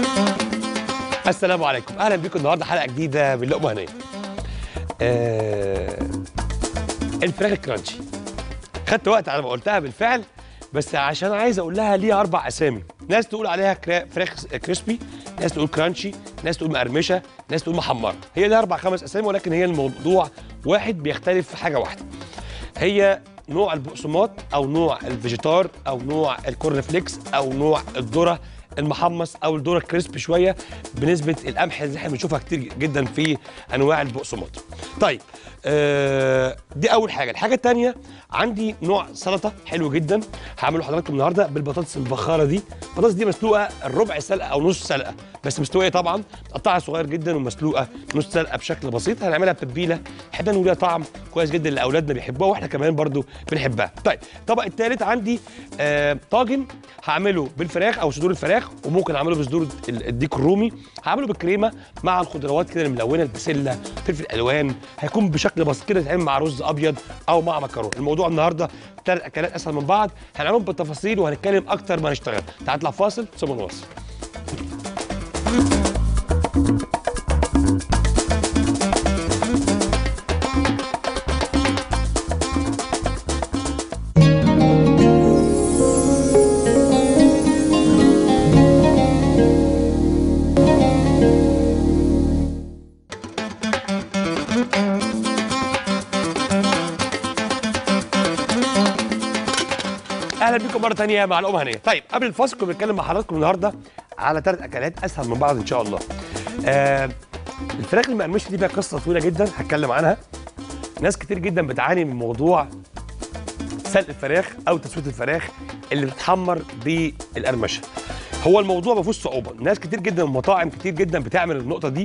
السلام عليكم اهلا بيكم النهارده حلقه جديده من لقمه هنيه آه الفراخ الكرانشي خدت وقت على ما قلتها بالفعل بس عشان عايز اقول لها ليها اربع اسامي ناس تقول عليها كرا- فراخ كريسبي ناس تقول كرانشي ناس تقول مقرمشه ناس تقول محمره هي ليها اربع خمس اسامي ولكن هي الموضوع واحد بيختلف في حاجه واحده هي نوع البقسماط او نوع الفيجيتار او نوع الكورن فليكس او نوع الذره المحمص او الذره الكريسبي شويه بنسبه القمح اللي احنا بنشوفها كتير جدا في انواع البقسماط. طيب آه دي اول حاجه، الحاجه الثانيه عندي نوع سلطه حلو جدا هعمله لحضراتكم النهارده بالبطاطس المبخره دي، البطاطس دي مسلوقه الربع سلقه او نص سلقه بس مستويه طبعا مقطعها صغير جدا ومسلوقه نص سلقه بشكل بسيط هنعملها بتتبيله حدا وليها طعم كويس جدا اللي اولادنا بيحبوها واحنا كمان برضو بنحبها. طيب الطبق الثالث عندي آه طاجن هعمله بالفراخ او صدور الفراخ وممكن اعمله بصدور ال- الديك الرومي هعمله بالكريمه مع الخضروات كده الملونه البسله فلفل الوان هيكون بشكل بسيط كده يتعمل مع رز ابيض او مع مكرونه الموضوع النهارده ثلاث اكلات اسهل من بعض هنعملهم بالتفاصيل وهنتكلم اكتر ما نشتغل تعال نطلع فاصل ثم نواصل اهلا بكم مره ثانيه مع الام هنيه طيب قبل الفاصل كنا بنتكلم مع حضراتكم النهارده على ثلاث اكلات اسهل من بعض ان شاء الله آه الفراخ المقرمشه دي فيها قصه طويله جدا هتكلم عنها ناس كتير جدا بتعاني من موضوع سلق الفراخ او تسويه الفراخ اللي بتتحمر بالقرمشه هو الموضوع ما فيهوش صعوبه ناس كتير جدا ومطاعم كتير جدا بتعمل النقطه دي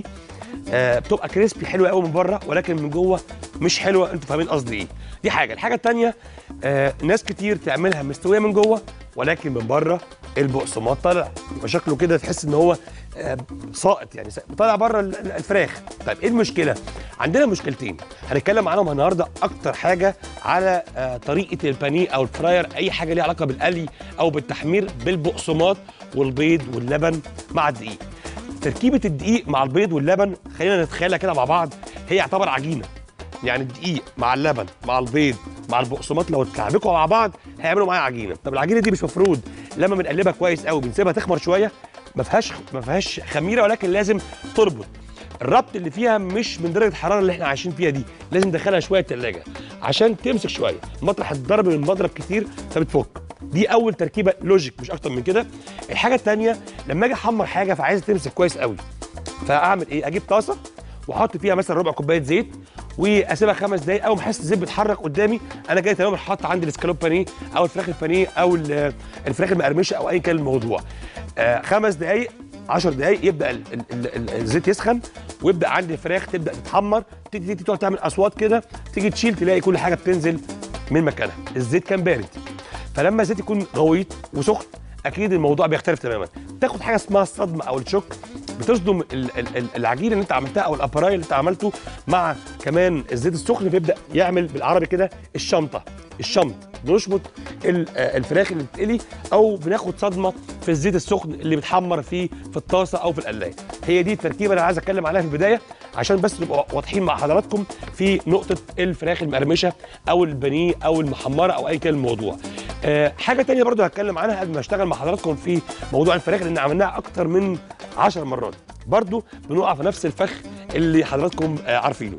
آه بتبقى كريسبي حلوه قوي من بره ولكن من جوه مش حلوه انتوا فاهمين قصدي ايه دي حاجه الحاجه الثانيه آه ناس كتير تعملها مستويه من جوه ولكن من بره البقسماط طالع يبقى شكله كده تحس ان هو آه ساقط يعني سا- طالع بره ال- ال- الفراخ طيب ايه المشكله عندنا مشكلتين هنتكلم عنهم النهارده اكتر حاجه على آه طريقه البانيه او الفراير اي حاجه ليها علاقه بالقلي او بالتحمير بالبقسماط والبيض واللبن مع الدقيق تركيبه الدقيق مع البيض واللبن خلينا نتخيلها كده مع بعض هي يعتبر عجينه يعني الدقيق مع اللبن مع البيض مع البقسماط لو اتكعبكوا مع بعض هيعملوا معايا عجينه طب العجينه دي مش مفروض لما بنقلبها كويس قوي بنسيبها تخمر شويه ما فيهاش ما فيهاش خميره ولكن لازم تربط الربط اللي فيها مش من درجه الحراره اللي احنا عايشين فيها دي لازم ندخلها شويه التلاجة عشان تمسك شويه مطرح الضرب من المضرب كتير فبتفك دي اول تركيبه لوجيك مش اكتر من كده الحاجه الثانيه لما اجي احمر حاجه فعايزه تمسك كويس قوي فاعمل ايه اجيب طاسه واحط فيها مثلا ربع كوبايه زيت واسيبها خمس دقائق اول ما احس الزيت بيتحرك قدامي انا جاي تمام حاطط عندي الاسكالوب بانيه او الفراخ البانيه او ال- الفراخ المقرمشه او اي كان الموضوع آه خمس دقائق 10 دقائق يبدا ال ال ال ال الزيت يسخن ويبدا عندي الفراخ تبدا تتحمر تيجي تيجي تقعد تعمل اصوات كده تيجي تشيل تلاقي كل حاجه بتنزل من مكانها الزيت كان بارد فلما الزيت يكون غويط وسخن اكيد الموضوع بيختلف تماما تاخد حاجه اسمها الصدمه او الشوك بتصدم ال- ال- ال- العجين اللي انت عملتها او الابراي اللي انت عملته مع كمان الزيت السخن فيبدا يعمل بالعربي كده الشنطه الشمط بنشمط ال- آه، الفراخ اللي بتقلي او بناخد صدمه في الزيت السخن اللي بيتحمر فيه في الطاسه او في القلايه هي دي التركيبه اللي انا عايز اتكلم عليها في البدايه عشان بس نبقى واضحين مع حضراتكم في نقطه الفراخ المقرمشه او البانيه او المحمره او اي كان الموضوع آه، حاجه تانية برضو هتكلم عنها قبل ما اشتغل مع حضراتكم في موضوع الفراخ لان عملناها اكتر من 10 مرات برضو بنقع في نفس الفخ اللي حضراتكم آه، عارفينه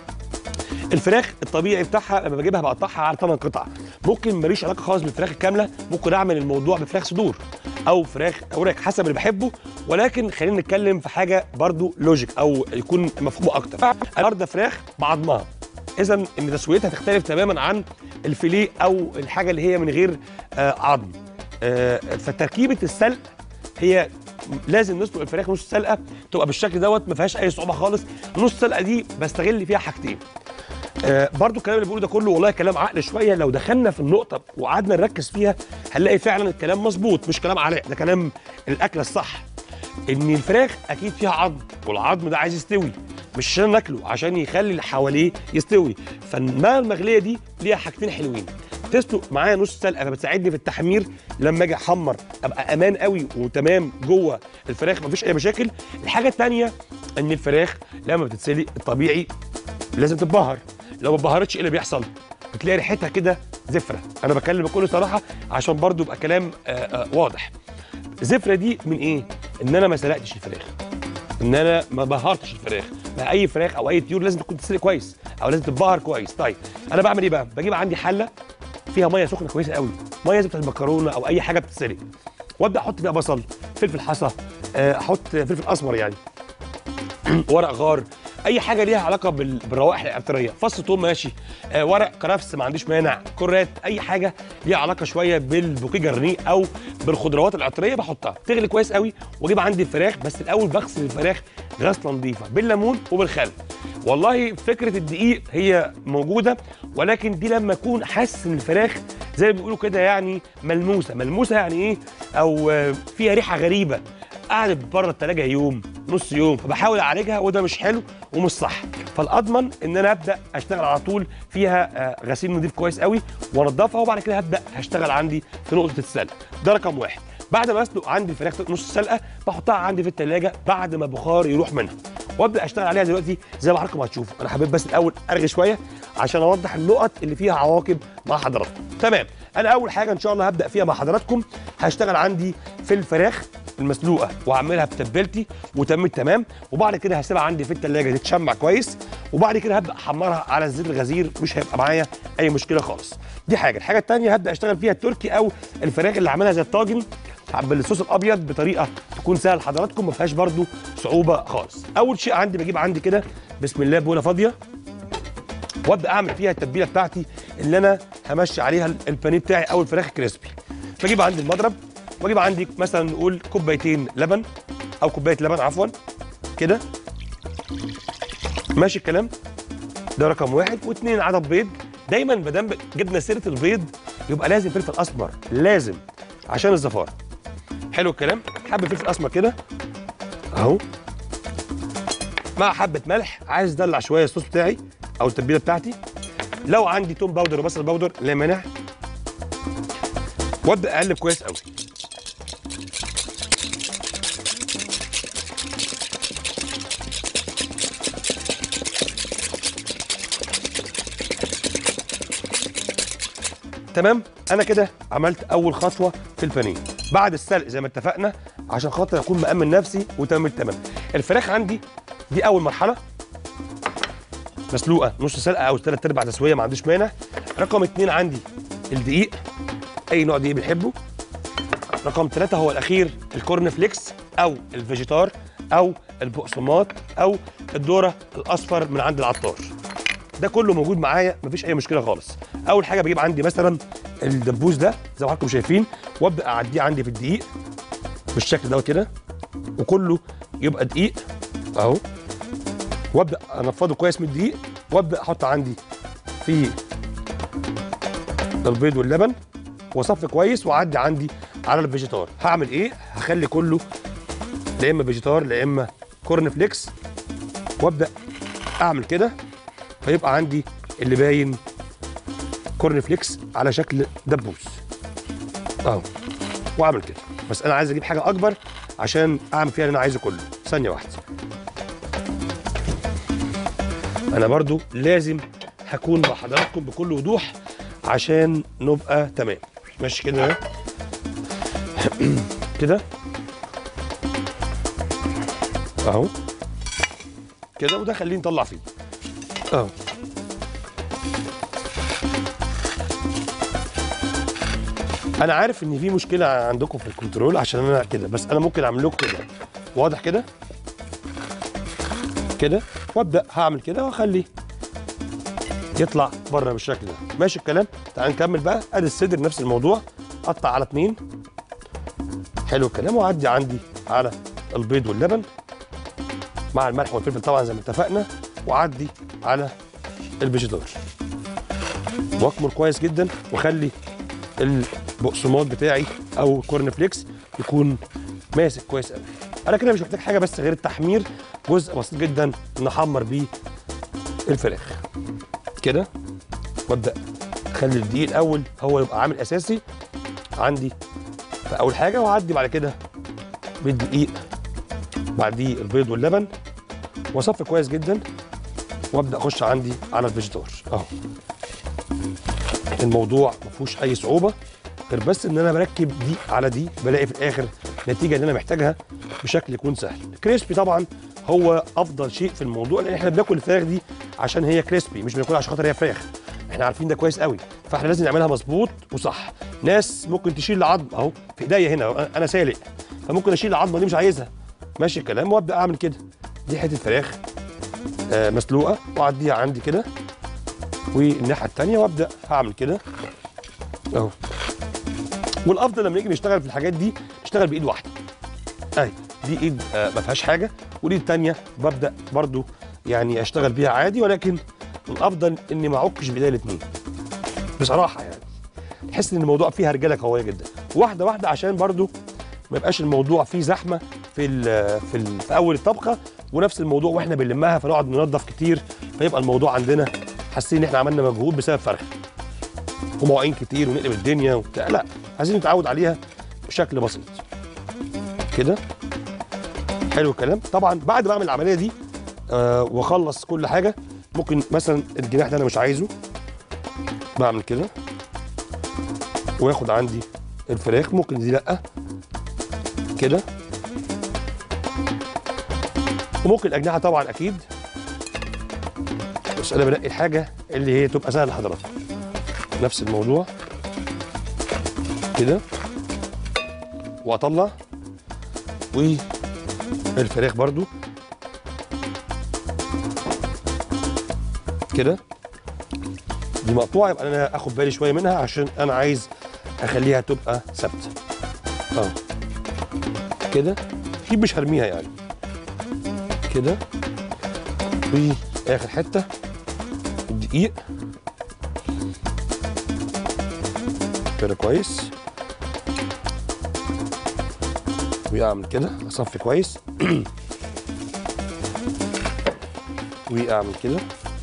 الفراخ الطبيعي بتاعها لما بجيبها بقطعها على 8 قطع ممكن ماليش علاقه خالص بالفراخ الكامله ممكن اعمل الموضوع بفراخ صدور او فراخ اوراق حسب اللي بحبه ولكن خلينا نتكلم في حاجه برضو لوجيك او يكون مفهومه اكتر النهارده فراخ بعضمها اذا ان تسويتها تختلف تماما عن الفيليه او الحاجه اللي هي من غير آه عظم آه فتركيبه السلق هي لازم نسلق الفراخ نص سلقه تبقى بالشكل دوت ما فيهاش اي صعوبه خالص نص سلقه دي بستغل فيها حاجتين آه برضو الكلام اللي بقوله ده كله والله كلام عقل شويه لو دخلنا في النقطه وقعدنا نركز فيها هنلاقي فعلا الكلام مظبوط مش كلام علاء ده كلام الاكله الصح ان الفراخ اكيد فيها عظم والعظم ده عايز يستوي مش عشان ناكله عشان يخلي اللي حواليه يستوي فالماء المغليه دي ليها حاجتين حلوين بتسلق معايا نص سلقه فبتساعدني في التحمير لما اجي احمر ابقى امان قوي وتمام جوه الفراخ مفيش اي مشاكل الحاجه الثانيه ان الفراخ لما بتتسلق الطبيعي لازم تتبهر لو ما اتبهرتش ايه اللي بيحصل بتلاقي ريحتها كده زفره انا بتكلم بكل صراحه عشان برضو يبقى كلام آه آه واضح زفره دي من ايه ان انا ما سلقتش الفراخ ان انا ما بهرتش الفراخ ما اي فراخ او اي طيور لازم تكون تتسلق كويس او لازم تتبهر كويس طيب انا بعمل ايه بقى بجيب عندي حله فيها ميه سخنه كويسه قوي ميه زي بتاعت المكرونه او اي حاجه بتتسلق وابدا احط فيها بصل فلفل حصى آه، احط فلفل اسمر يعني ورق غار اي حاجه ليها علاقه بال- بالروائح العطريه فص ثوم ماشي آه ورق كرفس ما عنديش مانع كرات اي حاجه ليها علاقه شويه بالبوكيه جرنيه او بالخضروات العطريه بحطها تغلي كويس قوي واجيب عندي الفراخ بس الاول بغسل الفراخ غسله نظيفه بالليمون وبالخل والله فكره الدقيق هي موجوده ولكن دي لما اكون حاسس ان الفراخ زي ما بيقولوا كده يعني ملموسه ملموسه يعني ايه او آه، فيها ريحه غريبه قعدت بره التلاجة يوم نص يوم فبحاول اعالجها وده مش حلو ومش صح فالاضمن ان انا ابدا اشتغل على طول فيها آه، غسيل نظيف كويس قوي وانضفها وبعد كده هبدا هشتغل عندي في نقطه السلق ده رقم واحد بعد ما اسلق عندي الفراخ نص سلقه بحطها عندي في التلاجة بعد ما البخار يروح منها وابدا اشتغل عليها دلوقتي زي ما حضراتكم هتشوفوا انا حبيت بس الاول ارغي شويه عشان اوضح النقط اللي فيها عواقب مع حضراتكم تمام انا اول حاجه ان شاء الله هبدا فيها مع حضراتكم هشتغل عندي في الفراخ المسلوقه واعملها بتتبيلتي وتمت تمام وبعد كده هسيبها عندي في التلاجة تتشمع كويس وبعد كده هبدا احمرها على الزيت الغزير مش هيبقى معايا اي مشكله خالص دي حاجه الحاجه الثانيه هبدا اشتغل فيها التركي او الفراخ اللي عاملها زي الطاجن بالصوص الابيض بطريقه تكون سهل لحضراتكم ما فيهاش برده صعوبه خالص اول شيء عندي بجيب عندي كده بسم الله بوله فاضيه وابدا اعمل فيها التتبيله بتاعتي اللي انا همشي عليها البانيه بتاعي او الفراخ الكريسبي بجيب عندي المضرب واجيب عندي مثلا نقول كوبايتين لبن او كوبايه لبن عفوا كده ماشي الكلام ده رقم واحد واثنين عدد بيض دايما ما دام جبنا سيره البيض يبقى لازم فلفل اسمر لازم عشان الزفاره حلو الكلام حبه فلفل اسمر كده اهو مع حبه ملح عايز ادلع شويه الصوص بتاعي او التتبيله بتاعتي لو عندي توم باودر وبصل باودر لا مانع وابدا اقلب كويس قوي تمام انا كده عملت اول خطوه في البانيه بعد السلق زي ما اتفقنا عشان خاطر اكون مامن نفسي وتمام التمام الفراخ عندي دي اول مرحله مسلوقه نص سلقه او ثلاث ارباع تسويه ما عنديش مانع رقم اتنين عندي الدقيق اي نوع دقيق بنحبه رقم ثلاثة هو الأخير الكورن فليكس أو الفيجيتار أو البقسماط أو الذرة الأصفر من عند العطار ده كله موجود معايا مفيش أي مشكلة خالص أول حاجة بجيب عندي مثلا الدبوس ده زي ما حضراتكم شايفين وأبدأ أعديه عندي في الدقيق بالشكل دوت كده وكله يبقى دقيق أهو وابدا انفضه كويس من الدقيق وابدا احط عندي فيه البيض واللبن واصفي كويس واعدي عندي على الفيجيتار هعمل ايه هخلي كله لا اما فيجيتار لا اما كورن فليكس وابدا اعمل كده فيبقى عندي اللي باين كورن فليكس على شكل دبوس اهو واعمل كده بس انا عايز اجيب حاجه اكبر عشان اعمل فيها اللي انا عايزه كله ثانيه واحده انا برضو لازم هكون مع حضراتكم بكل وضوح عشان نبقى تمام ماشي كده كده اهو كده وده خليه نطلع فيه اهو انا عارف ان في مشكله عندكم في الكنترول عشان انا كده بس انا ممكن اعمل لكم كده واضح كده كده وابدا هعمل كده واخليه يطلع بره بالشكل ده ماشي الكلام تعال نكمل بقى ادي الصدر نفس الموضوع قطع على اتنين حلو الكلام واعدي عندي على البيض واللبن مع الملح والفلفل طبعا زي ما اتفقنا واعدي على الفيجيتار واكمل كويس جدا واخلي البقسماط بتاعي او الكورن فليكس يكون ماسك كويس قوي انا كده مش محتاج حاجه بس غير التحمير جزء بسيط جدا نحمر بيه الفراخ كده وابدا خلي الدقيق الاول هو يبقى عامل اساسي عندي في اول حاجه واعدي بعد كده بالدقيق بعديه البيض واللبن واصفي كويس جدا وابدا اخش عندي على الفيجيتار اهو الموضوع ما فيهوش اي صعوبه غير بس ان انا بركب دي على دي بلاقي في الاخر نتيجه اللي انا محتاجها بشكل يكون سهل كريسبي طبعا هو افضل شيء في الموضوع لان احنا بناكل الفراخ دي عشان هي كريسبي مش بناكلها عشان خاطر هي فراخ احنا عارفين ده كويس قوي فاحنا لازم نعملها مظبوط وصح ناس ممكن تشيل العظم اهو في ايديا هنا انا سالق فممكن اشيل العظمه دي مش عايزها ماشي الكلام وابدا اعمل كده دي حته فراخ آه مسلوقه واعديها عندي كده والناحيه الثانيه وابدا اعمل كده اهو والافضل لما نيجي نشتغل في الحاجات دي نشتغل بايد واحده اهي دي ايد آه ما فيهاش حاجه والايد الثانيه ببدا برضو يعني اشتغل بيها عادي ولكن الافضل اني ما اعكش بايديا الاثنين بصراحه يعني تحس ان الموضوع فيه رجاله قويه جدا واحده واحده عشان برضو ما يبقاش الموضوع فيه زحمه في ال في, ال في اول الطبخه ونفس الموضوع واحنا بنلمها فنقعد ننظف كتير فيبقى الموضوع عندنا حاسين ان احنا عملنا مجهود بسبب فرخ ومواعين كتير ونقلب الدنيا وبتاع لا عايزين نتعود عليها بشكل بسيط كده حلو الكلام طبعا بعد ما اعمل العمليه دي آه واخلص كل حاجه ممكن مثلا الجناح ده انا مش عايزه بعمل كده واخد عندي الفراخ ممكن دي لا كده وممكن الاجنحه طبعا اكيد بس انا بنقي الحاجه اللي هي تبقى سهله لحضراتكم نفس الموضوع كده واطلع والفراخ برضو كده دي مقطوعه يبقى انا اخد بالي شويه منها عشان انا عايز اخليها تبقى ثابته اه كده اكيد مش هرميها يعني كده واخر حته الدقيق كده كويس واعمل كده اصفي كويس واعمل كده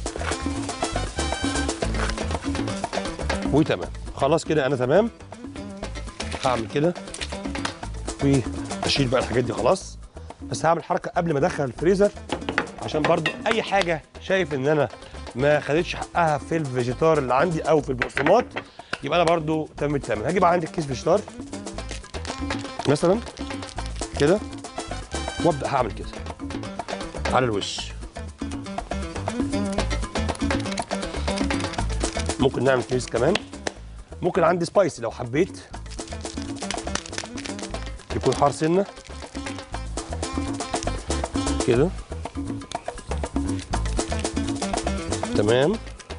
وتمام خلاص كده انا تمام هعمل كده واشيل بقى الحاجات دي خلاص بس هعمل حركه قبل ما ادخل الفريزر عشان برضو اي حاجه شايف ان انا ما خدتش حقها في الفيجيتار اللي عندي او في البقسماط يبقى انا برضو تمام التمام هجيب عندي كيس فيجيتار مثلا كده وابدا هعمل كده على الوش ممكن نعمل كيس كمان ممكن عندي سبايسي لو حبيت يكون حار سنه كده تمام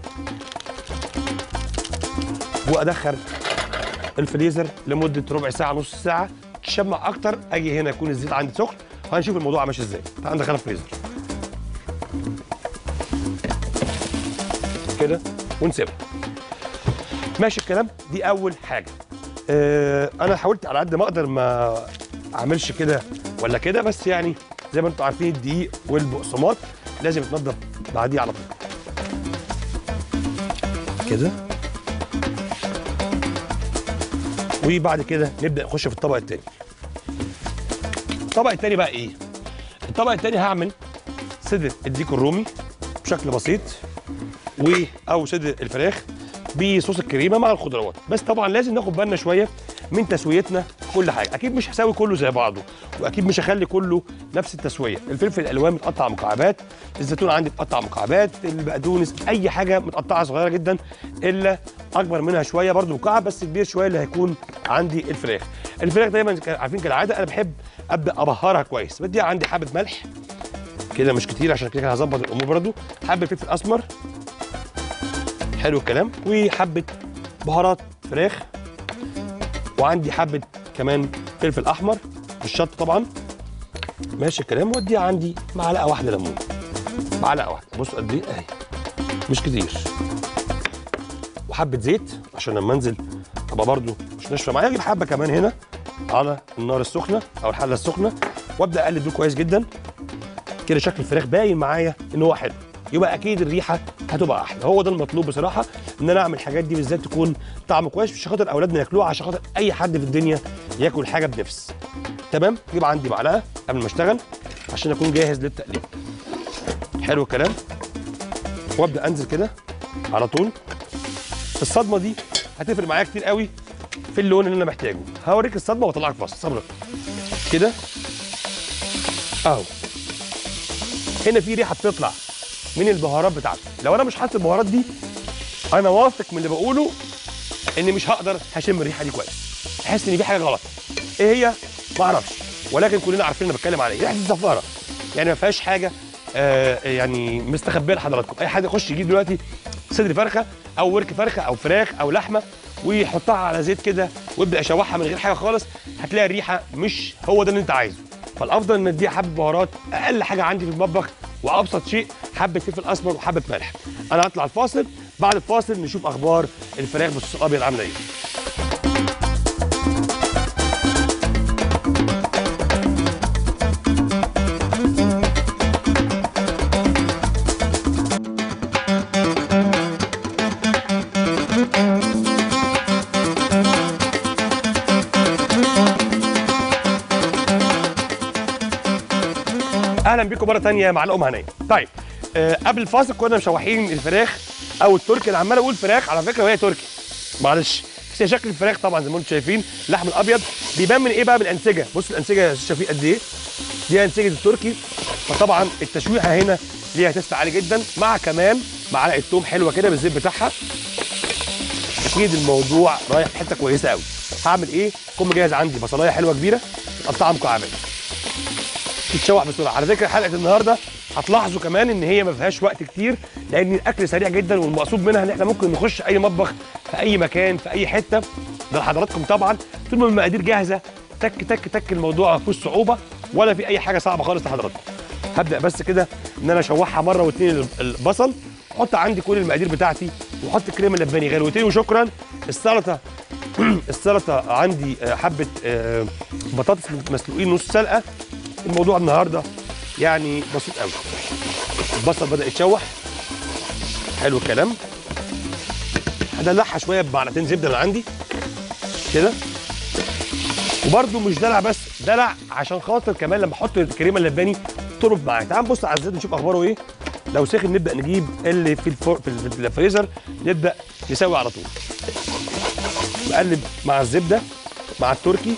وادخل الفريزر لمده ربع ساعه نص ساعه تشمع اكتر اجي هنا يكون الزيت عندي سخن وهنشوف الموضوع ماشي ازاي تعال ندخلها الفريزر كده ونسيبها ماشي الكلام دي اول حاجه آه انا حاولت على قد ما اقدر ما اعملش كده ولا كده بس يعني زي ما انتم عارفين الدقيق والبقسماط لازم يتنضف بعديه على طول كده وبعد كده نبدا نخش في الطبق التاني الطبق التاني بقى ايه الطبق التاني هعمل صدر الديك الرومي بشكل بسيط و او صدر الفراخ بصوص الكريمه مع الخضروات بس طبعا لازم ناخد بالنا شويه من تسويتنا كل حاجه اكيد مش هسوي كله زي بعضه واكيد مش هخلي كله نفس التسويه الفلفل الالوان متقطع مكعبات الزيتون عندي متقطع مكعبات البقدونس اي حاجه متقطعه صغيره جدا الا اكبر منها شويه برده مكعب بس كبير شويه اللي هيكون عندي الفراخ الفراخ دايما عارفين كالعاده انا بحب ابدا ابهرها كويس بديها عندي حبه ملح كده مش كتير عشان كده هظبط الامور برده حبه فلفل اسمر حلو الكلام وحبه بهارات فراخ وعندي حبه كمان فلفل احمر بالشطه طبعا ماشي الكلام واديها عندي معلقه واحده ليمون معلقه واحده بصوا قد ايه اهي مش كتير وحبه زيت عشان لما انزل ابقى برده مش ناشفه معايا اجيب حبه كمان هنا على النار السخنه او الحله السخنه وابدا اقلب دول كويس جدا كده شكل الفراخ باين معايا ان هو حلو يبقى اكيد الريحه هتبقى احلى هو ده المطلوب بصراحه ان انا اعمل الحاجات دي بالذات تكون طعم كويس مش عشان خاطر اولادنا ياكلوها عشان خاطر اي حد في الدنيا ياكل حاجه بنفس تمام يبقى عندي معلقه قبل ما اشتغل عشان اكون جاهز للتقليب حلو الكلام وابدا انزل كده على طول الصدمه دي هتفرق معايا كتير قوي في اللون اللي انا محتاجه هوريك الصدمه واطلعك فاصل صبرك كده اهو هنا في ريحه بتطلع من البهارات بتاعته لو انا مش حاطط البهارات دي انا واثق من اللي بقوله اني مش هقدر هشم الريحه دي كويس احس ان في حاجه غلط ايه هي ما اعرفش ولكن كلنا عارفين انا بتكلم على ايه ريحه الزفاره يعني ما فيهاش حاجه آه يعني مستخبيه لحضراتكم اي حد يخش يجيب دلوقتي صدر فرخه او ورك فرخه او فراخ او لحمه ويحطها على زيت كده ويبدا يشوحها من غير حاجه خالص هتلاقي الريحه مش هو ده اللي انت عايزه فالافضل ان اديها حبه بهارات اقل حاجه عندي في المطبخ وابسط شيء حبه فلفل اسمر وحبه ملح انا هطلع الفاصل بعد الفاصل نشوف اخبار الفراخ بالصوص الابيض عامله ايه اهلا بيكم مره تانية مع الام هنيه طيب آه قبل الفاصل كنا مشوحين الفراخ او التركي انا عمال اقول فراخ على فكره وهي تركي معلش بس هي شكل الفراخ طبعا زي ما انتم شايفين اللحم الابيض بيبان من ايه بقى من الانسجه بص الانسجه يا استاذ شفيق قد ايه دي انسجه التركي فطبعا التشويحه هنا ليها تست عالي جدا مع كمان معلقه توم حلوه كده بالزيت بتاعها اكيد الموضوع رايح في حته كويسه قوي هعمل ايه كون مجهز عندي بصلايه حلوه كبيره مقطعها مكعبات تتشوح بسرعه على فكره حلقه النهارده هتلاحظوا كمان ان هي ما فيهاش وقت كتير لان الاكل سريع جدا والمقصود منها ان احنا ممكن نخش اي مطبخ في اي مكان في اي حته ده لحضراتكم طبعا طول ما المقادير جاهزه تك تك تك الموضوع ما فيهوش صعوبه ولا في اي حاجه صعبه خالص لحضراتكم هبدا بس كده ان انا اشوحها مره واثنين البصل احط عندي كل المقادير بتاعتي واحط الكريمه اللباني غلوتين وشكرا السلطه السلطه عندي آه، حبه آه، بطاطس مسلوقين نص سلقه الموضوع النهارده يعني بسيط قوي البصل بدا يتشوح حلو الكلام هدلعها شويه بمعلقتين زبده اللي عندي كده وبرده مش دلع بس دلع عشان خاطر كمان لما احط الكريمه اللباني ترب معايا تعال نبص على الزيت نشوف اخباره ايه لو سخن نبدا نجيب اللي في الفر... في ال- في الفريزر نبدا نسوي على طول بقلب مع الزبده مع التركي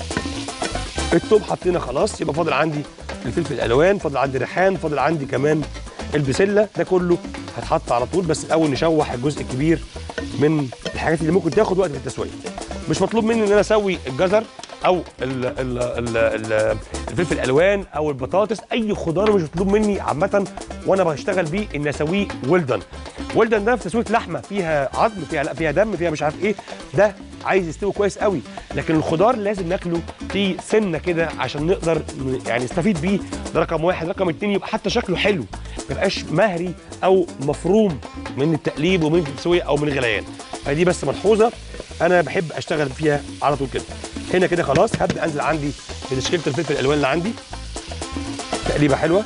التوم حطينا خلاص يبقى فاضل عندي الفلفل الالوان فاضل عندي ريحان فاضل عندي كمان البسله ده كله هيتحط على طول بس الاول نشوح الجزء الكبير من الحاجات اللي ممكن تاخد وقت في التسويه مش مطلوب مني ان انا اسوي الجزر او ال ال ال ال الفلفل الالوان او البطاطس اي خضار مش مطلوب مني عامه وانا بشتغل بيه ان اسويه ويلدن ويلدن ده في تسويه لحمه فيها عظم فيها لا فيها دم فيها مش عارف ايه ده عايز يستوي كويس قوي لكن الخضار لازم ناكله في سنه كده عشان نقدر ن- يعني نستفيد بيه ده رقم واحد رقم اتنين يبقى حتى شكله حلو ما يبقاش مهري او مفروم من التقليب ومن التسويه او من الغليان فدي بس ملحوظه انا بحب اشتغل فيها على طول كده هنا كده خلاص هبدا انزل عندي بتشكيله الفلفل الالوان اللي عندي تقليبه حلوه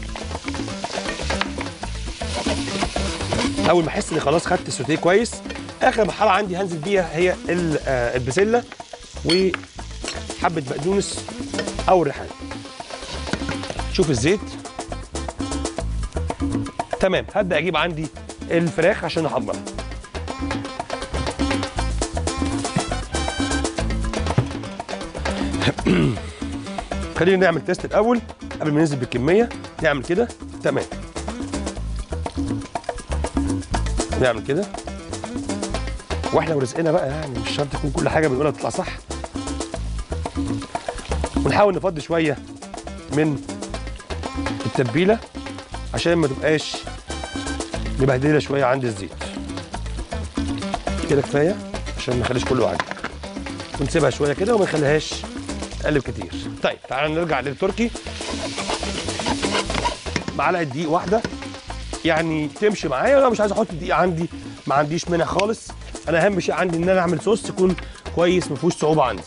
اول ما احس اني خلاص خدت السوتيه كويس اخر مرحله عندي هنزل بيها هي ال- آه، البسله وحبه بقدونس او الريحان شوف الزيت تمام هبدا اجيب عندي الفراخ عشان احمرها خلينا نعمل تيست الاول قبل ما ننزل بالكميه نعمل كده تمام نعمل كده واحنا ورزقنا بقى يعني مش شرط يكون كل حاجه بنقولها تطلع صح ونحاول نفضي شويه من التتبيله عشان ما تبقاش مبهدله شويه عند الزيت كده كفايه عشان ما نخليش كله عجب ونسيبها شويه كده وما نخليهاش تقلب كتير طيب تعالى نرجع للتركي معلقه دقيق واحده يعني تمشي معايا انا مش عايز احط دقيق عندي ما عنديش منها خالص انا اهم شيء عندي ان انا اعمل صوص يكون كويس ما فيهوش صعوبه عندي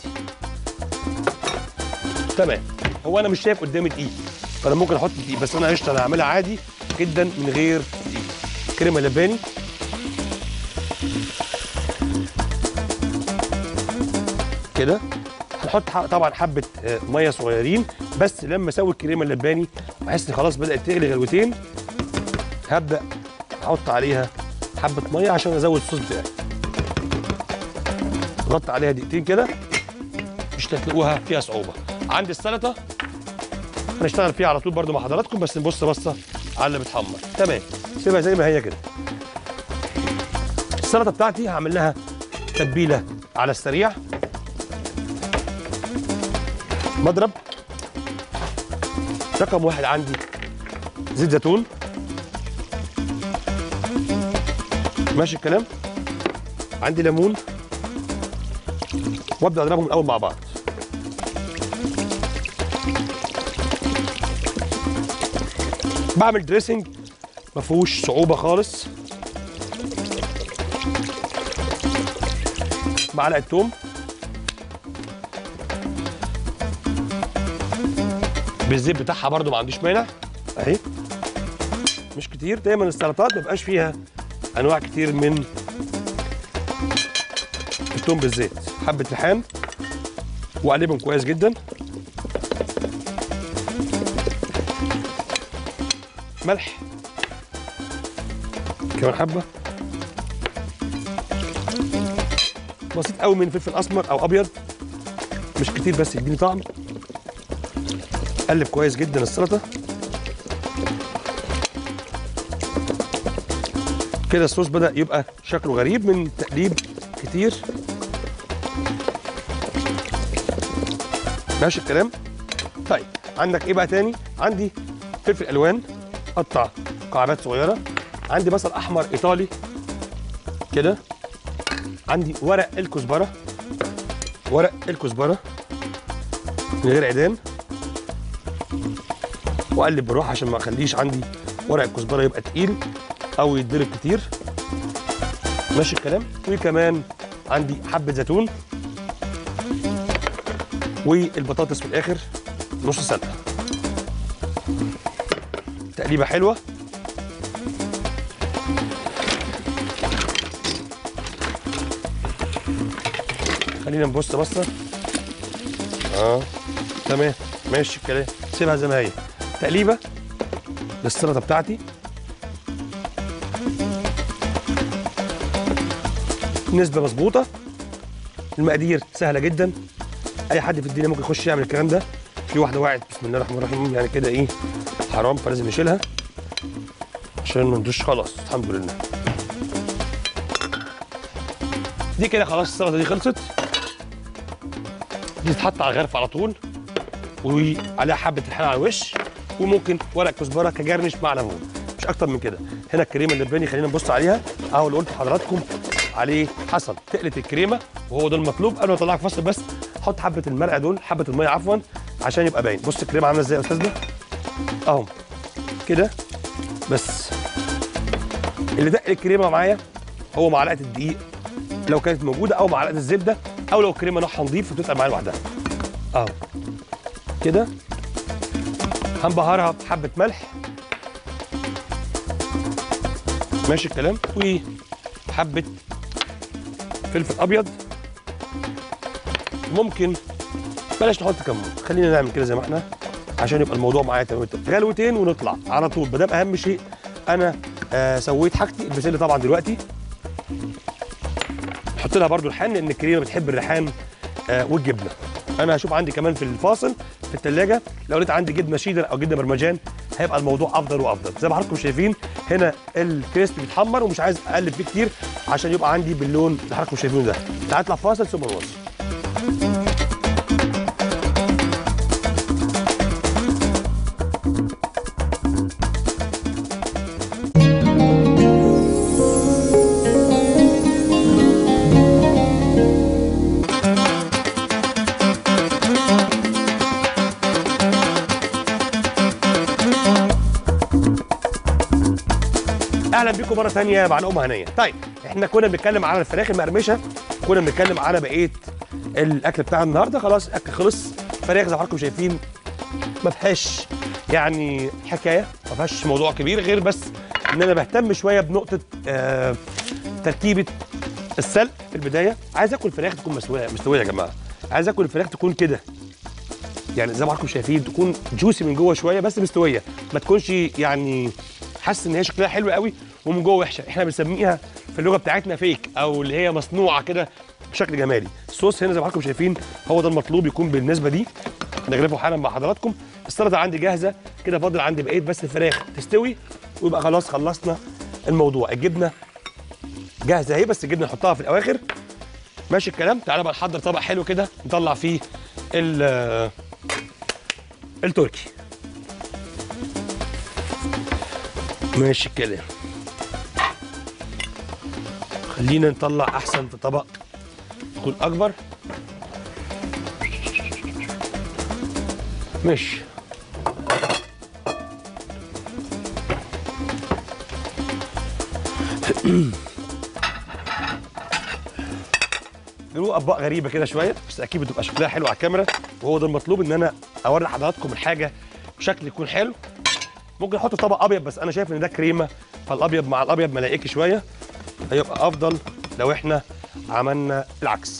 تمام هو انا مش شايف قدامي دقيق فانا ممكن احط دقيق بس انا قشطه انا هعملها عادي جدا من غير دقيق كريمه لباني كده هنحط ح- طبعا حبه آه، ميه صغيرين بس لما اسوي الكريمه اللباني واحس ان خلاص بدات تغلي غلوتين هبدا احط عليها حبه ميه عشان ازود الصوص بتاعي غطي عليها دقيقتين كده مش هتلاقوها فيها صعوبه عندي السلطه هنشتغل فيها على طول برده مع حضراتكم بس نبص بصه على اللي بتحمر تمام سيبها زي ما هي كده السلطه بتاعتي هعمل لها تتبيله على السريع مضرب رقم واحد عندي زيت زيتون ماشي الكلام عندي ليمون وابدا اضربهم الاول مع بعض بعمل دريسنج ما فيهوش صعوبه خالص معلقه توم بالزيت بتاعها برضو ما عنديش مانع اهي مش كتير دايما السلطات ما بيبقاش فيها انواع كتير من التوم بالزيت حبه ريحان واقلبهم كويس جدا ملح كمان حبه بسيط قوي من فلفل اسمر او ابيض مش كتير بس يديني طعم قلب كويس جدا السلطه كده الصوص بدا يبقى شكله غريب من تقليب كتير ماشي الكلام طيب عندك ايه بقى تاني عندي فلفل الوان قطع مكعبات صغيره عندي بصل احمر ايطالي كده عندي ورق الكزبره ورق الكزبره من غير عيدان واقلب بالراحه عشان ما اخليش عندي ورق الكزبره يبقى تقيل او يتضرب كتير ماشي الكلام وكمان عندي حبه زيتون والبطاطس في الاخر نص سلقه تقليبه حلوه خلينا نبص بصه اه تمام ماشي الكلام سيبها زي ما هي تقليبه للسلطه بتاعتي نسبه مظبوطه المقادير سهله جدا اي حد في الدنيا ممكن يخش يعمل الكلام ده في واحده وقعت بسم الله الرحمن الرحيم يعني كده ايه حرام فلازم نشيلها عشان ما ندوش خلاص الحمد لله دي كده خلاص السلطه دي خلصت دي تتحط على الغرف على طول وعليها حبه ريحان على الوش وممكن ورق كزبره كجرنش مع ليمون مش اكتر من كده هنا الكريمه اللباني خلينا نبص عليها اهو اللي قلت لحضراتكم عليه حصل تقلت الكريمه وهو ده المطلوب قبل ما اطلعك فاصل بس حط حبه المرقه دول حبه الميه عفوا عشان يبقى باين بص الكريمه عامله ازاي يا استاذنا اهو كده بس اللي دق الكريمه معايا هو معلقه الدقيق لو كانت موجوده او معلقه الزبده او لو الكريمه نوعها نضيف فتتقل معايا لوحدها اهو كده هنبهرها بحبه ملح ماشي الكلام وحبه فلفل ابيض ممكن بلاش نحط كمون خلينا نعمل كده زي ما احنا عشان يبقى الموضوع معايا تمام غلوتين ونطلع على طول ما دام اهم شيء انا آه سويت حاجتي البسله طبعا دلوقتي نحط لها برده ريحان لان الكريمه بتحب الريحان آه والجبنه انا هشوف عندي كمان في الفاصل في الثلاجه لو لقيت عندي جبنه شيدر او جبنه برمجان هيبقى الموضوع افضل وافضل زي ما حضراتكم شايفين هنا الكريسبي بيتحمر ومش عايز اقلب فيه كتير عشان يبقى عندي باللون اللي حضراتكم شايفينه ده تعال اطلع فاصل ثم نواصل اهلا بيكم مره ثانيه مع الام هنيه طيب احنا كنا بنتكلم على الفراخ المقرمشه كنا بنتكلم على بقيه الاكل بتاع النهارده خلاص الاكل خلص فراخ زي ما حضراتكم شايفين ما فيهاش يعني حكايه ما فيهاش موضوع كبير غير بس ان انا بهتم شويه بنقطه آه تركيبه السلق في البدايه عايز اكل فراخ تكون مسويه مستويه يا جماعه عايز اكل الفراخ تكون كده يعني زي ما حضراتكم شايفين تكون جوسي من جوه شويه بس مستويه ما تكونش يعني حاسس ان هي شكلها حلو قوي ومن جوه وحشه احنا بنسميها في اللغه بتاعتنا فيك او اللي هي مصنوعه كده بشكل جمالي الصوص هنا زي ما حضراتكم شايفين هو ده المطلوب يكون بالنسبه دي نغرفه حالا مع حضراتكم السلطه عندي جاهزه كده فاضل عندي بقيه بس الفراخ تستوي ويبقى خلاص خلصنا الموضوع الجبنه جاهزه اهي بس الجبنه نحطها في الاواخر ماشي الكلام تعالى بقى نحضر طبق حلو كده نطلع فيه ال التركي ماشي الكلام خلينا نطلع احسن في طبق يكون اكبر ماشي له اطباق غريبه كده شويه بس اكيد بتبقى شكلها حلو على الكاميرا وهو ده المطلوب ان انا اوري حضراتكم الحاجه بشكل يكون حلو ممكن احط طبق ابيض بس انا شايف ان ده كريمه فالابيض مع الابيض ملايكي شويه هيبقى افضل لو احنا عملنا العكس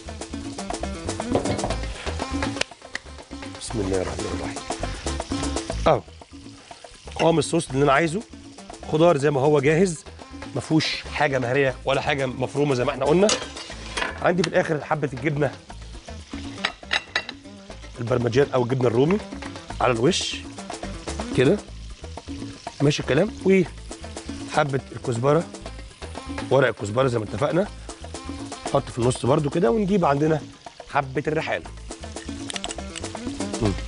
بسم الله الرحمن الرحيم اهو قوام الصوص اللي انا عايزه خضار زي ما هو جاهز ما فيهوش حاجه مهريه ولا حاجه مفرومه زي ما احنا قلنا عندي في الاخر حبه الجبنه البرمجان او الجبنه الرومي على الوش كده ماشي الكلام وحبه الكزبره ورق الكزبره زي ما اتفقنا نحط في النص برده كده ونجيب عندنا حبه الريحان مم.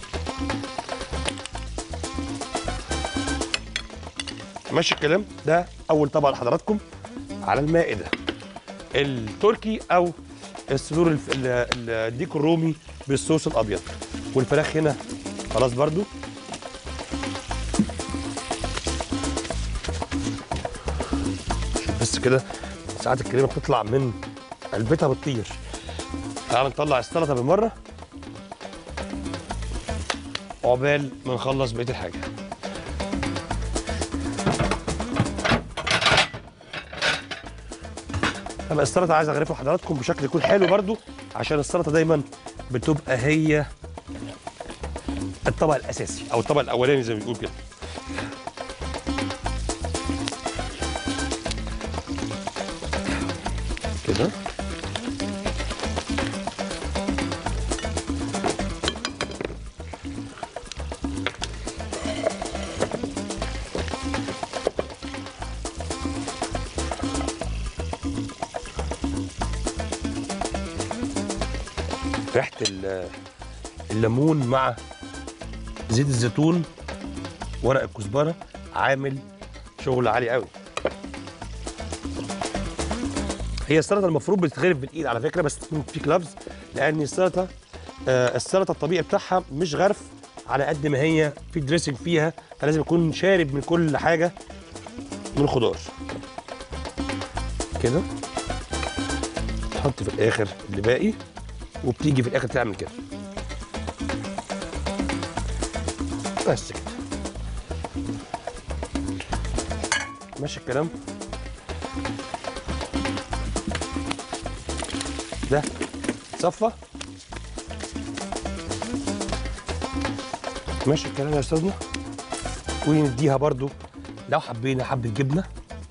ماشي الكلام ده اول طبق لحضراتكم على المائده التركي او الصدور الف- ال- ال- الديك الرومي بالصوص الابيض والفراخ هنا خلاص برضو شوف بس كده ساعات الكريمه بتطلع من علبتها بتطير تعال نطلع السلطه بالمره عقبال ما نخلص بقيه الحاجه طب السلطه عايز اغرفها لحضراتكم بشكل يكون حلو برضو عشان السلطه دايما بتبقى هي الطبق الاساسي او الطبق الاولاني زي ما بيقول كده كده ريحه ال- الليمون مع زيت الزيتون ورق الكزبره عامل شغل عالي قوي هي السلطه المفروض بتتغرف بالايد على فكره بس تكون في كلابز لان السلطه آه السلطه الطبيعي بتاعها مش غرف على قد ما هي في دريسنج فيها فلازم يكون شارب من كل حاجه من الخضار كده تحط في الاخر اللي باقي وبتيجي في الاخر تعمل كده بس كده ماشي الكلام ده صفى ماشي الكلام يا استاذنا ونديها برضو لو حبينا حبه جبنه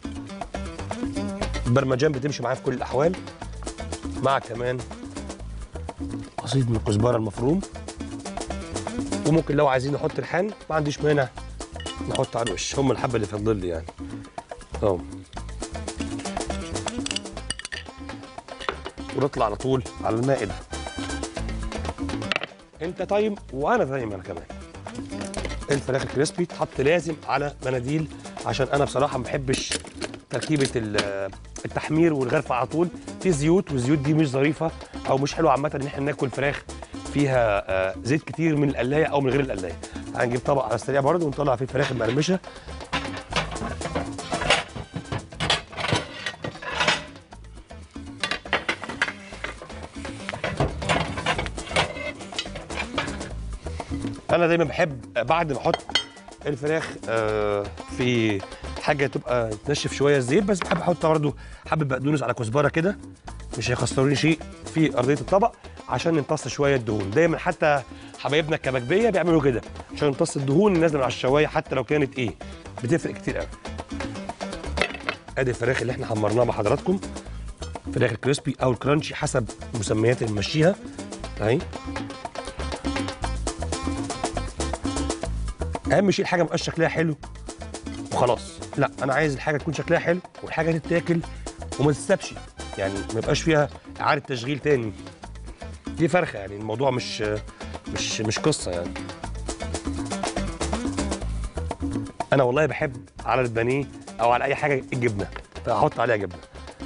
البرمجان بتمشي معايا في كل الاحوال مع كمان قصيد من الكزبره المفروم وممكن لو عايزين نحط ريحان ما عنديش مانع نحط على الوش هم الحبه اللي في الظل يعني اهو ونطلع على طول على المائده انت تايم وانا تايم انا كمان الفراخ الكريسبي تحط لازم على مناديل عشان انا بصراحه ما بحبش تركيبه ال- التحمير والغرفه على طول في زيوت والزيوت دي مش ظريفه او مش حلوه عامه ان احنا ناكل فراخ فيها آه، زيت كتير من القلايه او من غير القلايه هنجيب طبق على السريع برضه ونطلع فيه الفراخ المقرمشه انا دايما بحب بعد ما احط الفراخ آه في حاجه تبقى تنشف شويه الزيت بس بحب احط برضه حبه بقدونس على كزبره كده مش هيخسروني شيء في ارضيه الطبق عشان نمتص شويه الدهون دايما حتى حبايبنا الكبكبيه بيعملوا كده عشان نمتص الدهون اللي نازله من على الشوايه حتى لو كانت ايه بتفرق كتير قوي ادي الفراخ اللي احنا حمرناها مع حضراتكم فراخ الكريسبي او الكرانشي حسب المسميات اللي بنمشيها اهي اهم شيء الحاجه مبقاش شكلها حلو وخلاص لا انا عايز الحاجه تكون شكلها حلو والحاجه تتاكل وما تتسابش يعني ما يبقاش فيها اعاده تشغيل تاني دي فرخه يعني الموضوع مش مش مش قصه يعني انا والله بحب على البانيه او على اي حاجه الجبنه فاحط عليها جبنه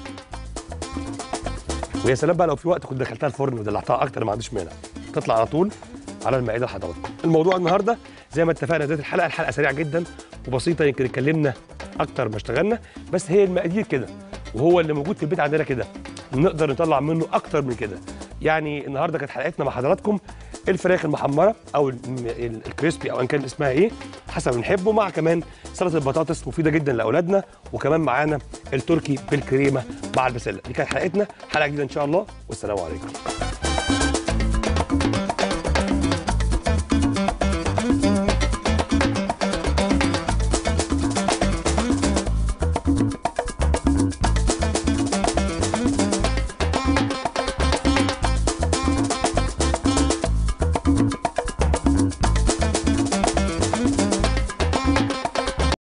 ويا سلام بقى لو في وقت كنت دخلتها الفرن ودلعتها اكتر ما عنديش مانع تطلع على طول على المائده لحضراتكم الموضوع النهارده زي ما اتفقنا بدايه الحلقه الحلقه سريعه جدا وبسيطه يمكن اتكلمنا اكتر ما اشتغلنا بس هي المقادير كده وهو اللي موجود في البيت عندنا كده نقدر نطلع منه اكتر من كده يعني النهارده كانت حلقتنا مع حضراتكم الفراخ المحمره او ال- ال- الكريسبي او ان كان اسمها ايه حسب ما نحبه مع كمان سلطه البطاطس مفيده جدا لاولادنا وكمان معانا التركي بالكريمه مع البسله دي كانت حلقتنا حلقه جديده ان شاء الله والسلام عليكم